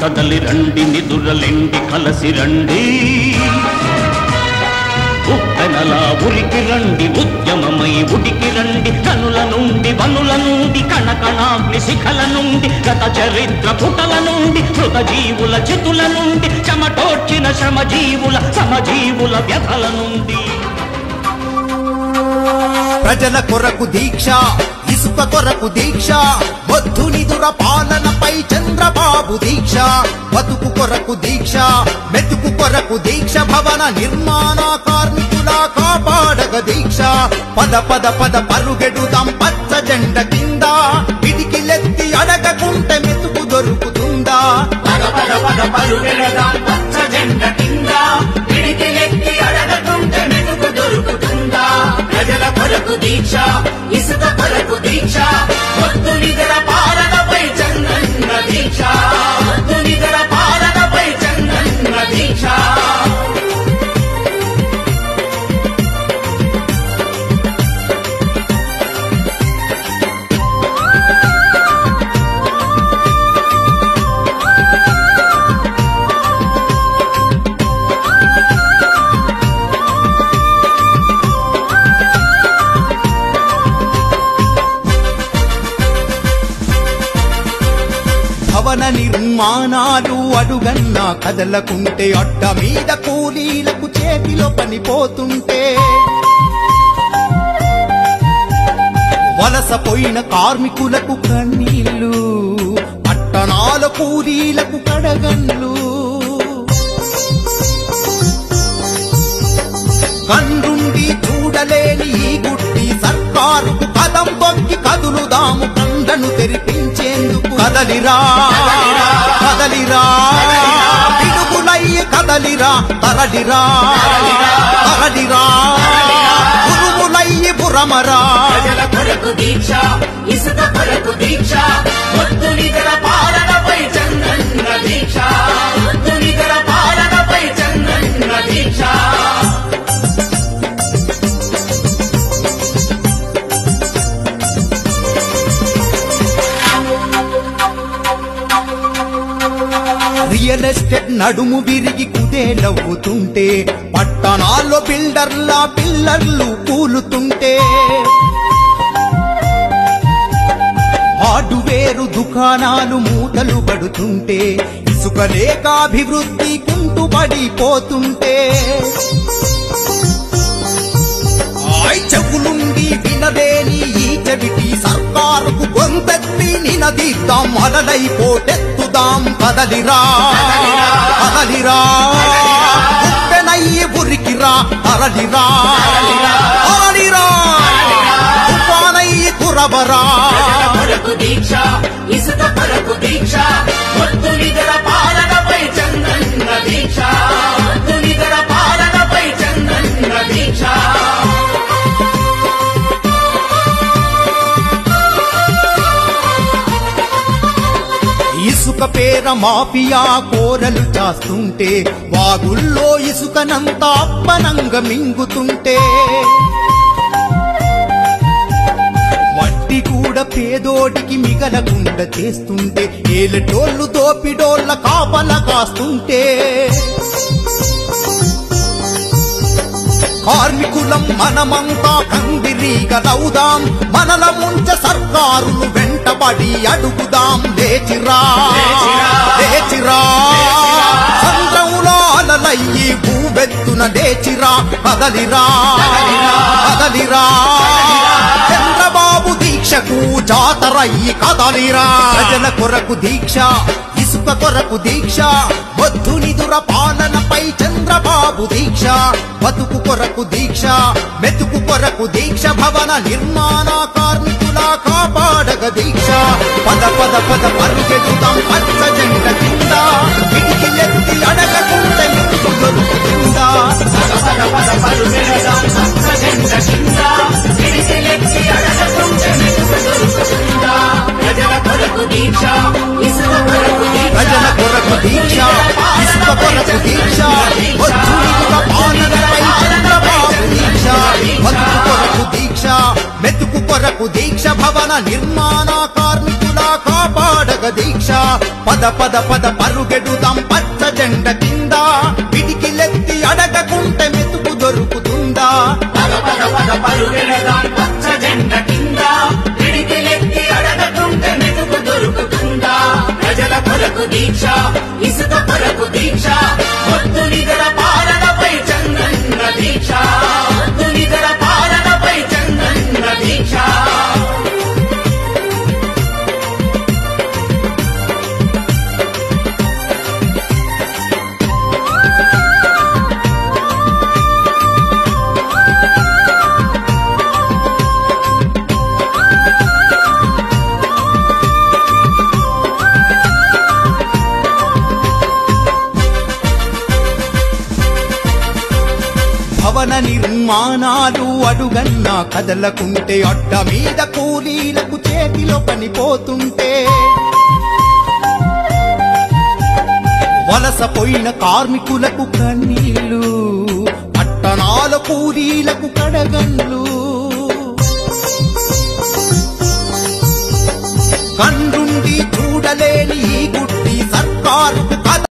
కదలి రండి నిదురలెండి కలసి రండి ఉప్పెనలా ఉరికి రండి ఉద్యమమై ఉడికి రండి కనుల నుండి వనుల నుండి కణకణాగ్ని శిఖల నుండి గత చరిత్ర పుటల నుండి మృత జీవుల చితుల నుండి చెమటోర్చిన శ్రమజీవుల సమజీవుల వ్యధల నుండి ప్రజల కొరకు దీక్ష ఇసుక కొరకు దీక్ష బొద్ధునిదుర పాలనపై చంద్రబాబు దీక్ష బతుకు కొరకు దీక్ష మెతుకు కొరకు దీక్ష భవన నిర్మాణ కార్మికుల కాపాడగ దీక్ష పద పద పద పరుగెడుదాం పచ్చ జెండ కింద పిడికిలెత్తి అడగకుంటే మెతుకు దొరుకుతుందా పద పద పద పరుగెడదాం పచ్చ జెండ కింద పిడికిలెత్తి అడగకుంటే మెతుకు దొరుకుతుందా ప్రజల కొరకు దీక్ష ఇసుక కొరకు దీక్ష వద్దు నిగర పాలనపై చందన్న దీక్ష వద్దు నిగర పాలనపై చందన్న దీక్ష భవన నిర్మాణాలు అడుగన్నా కదలకుంటే అడ్డ మీద కూలీలకు చేతిలో పనిపోతుంటే వలసపోయిన కార్మికులకు కన్నీళ్లు పట్టణాల కూలీలకు కడగన్లు కండ్రుండి చూడలేని ఈ గుడ్డి సర్కారుకు కదం తొక్కి కదులుదాము కండను తెరిపించేందుకు కదలిరా కదలిరా పిడుగులయ్యి కదలిరా తరలిరా తరలిరా గురువులయ్యి బురమరా ప్రజల కొరకు దీక్ష ఇసుక కొరకు దీక్ష వద్దు నిగర పాలనపై చందన్న దీక్ష వద్దు నిగర పాలనపై చందన్న దీక్ష రియల్ ఎస్టేట్ నడుము విరిగి కుదేలవుతుంటే పట్టణాల్లో బిల్డర్ల పిల్లర్లు కూలుతుంటే హార్డ్వేరు దుకాణాలు మూతలు పడుతుంటే ఇసుక లేక అభివృద్ధి కుంటుపడిపోతుంటే ఆయ్ చెవులుండి వినలేని ఈ చెవిటి సర్కారుకు గొంతెత్తి నినదీద్దాం అలలైపోటెత్తుదాం కదలిరా కదలిరా ఉప్పెనయ్యి ఉరికిరా తరలిరా తరలిరా తుఫానయ్యి కురవరా ప్రజల కొరకు దీక్ష ఇసుక కొరకు దీక్ష వద్దు నిగర పాలనపై చందన్న దీక్ష వద్దు నిగర పాలనపై చందన్న దీక్ష ఇసుక పేర మాఫియా కోరలు చాస్తుంటే వాగుల్లో ఇసుకనంతా అప్పనంగా మింగుతుంటే వడ్డీ కూడా పేదోడికి మిగలకుండా చేస్తుంటే ఏలటోళ్ళు దోపిడోళ్ళ కాపల కాస్తుంటే కార్మికులం మనమంతా కందిరీగలవుదాం మనల ముంచ సర్కారులు వెంటబడి అడుగుదాం లేచిరా లేచిరా. లేచిరా చంద్రములో అలలయ్యి భూవెత్తున లేచిరా కదలిరా కదలిరా చంద్రబాబు దీక్షకు జాతరయ్యి కదలిరా ప్రజల కొరకు దీక్ష ఇసుక కొరకు దీక్ష బొద్ధునిదుర పాలనపై చంద్రబాబు దీక్ష బతుకు కొరకు దీక్ష మెతుకు కొరకు దీక్ష భవన నిర్మాణ కార్మికుల కాపాడగ దీక్ష పద పద పద పరుగెడుతాం పచ్చ జెండ కింద పిడికి ఎత్తి అడగకుంటే మెతుకు దొరుకుతుందా పద పద పద పరుగెడదాం పచ్చ జెండ కింద పిడికిలెత్తి అడగకుంటే మెతుకు దొరుకుతుందా ప్రజల కొరకు దీక్ష ఇసుక కొరకు దీక్ష ప్రజల కొరకు దీక్ష ఇసుక కొరకు దీక్ష బొద్ధునిదుర పాలనపై చంద్రబాబు దీక్ష బతుకు కొరకు దీక్ష మెతుకు కొరకు కొరకు దీక్ష భవన నిర్మాణ కార్మికుల కాపాడగ దీక్ష పద పద పద పరుగెడుదాం పచ్చ జెండ కింద పిడికిలెత్తి అడగకుంటే మెతుకు దొరుకుతుందా పద పద పద పరుగెడదాం పచ్చ జెండ కింద పిడికిలెత్తి అడగకుంటే మెతుకు దొరుకుతుందా ప్రజల కొరకు దీక్ష ఇసుక కొరకు దీక్ష మొత్తు నిగర పాలనపై చంద్రన్న దీక్ష మొత్తు నిగర పాలనపై చంద్రన్న దీక్ష భవన నిర్మాణాలు అడుగన్నా కదలకుంటే అడ్డ మీద కూలీలకు చేతిలో పనిపోతుంటే వలసపోయిన కార్మికులకు కన్నీళ్లు పట్టణాల కూలీలకు కడగండ్లు కండ్రుండి చూడలేని ఈ గుడ్డి సర్కారుకు కథ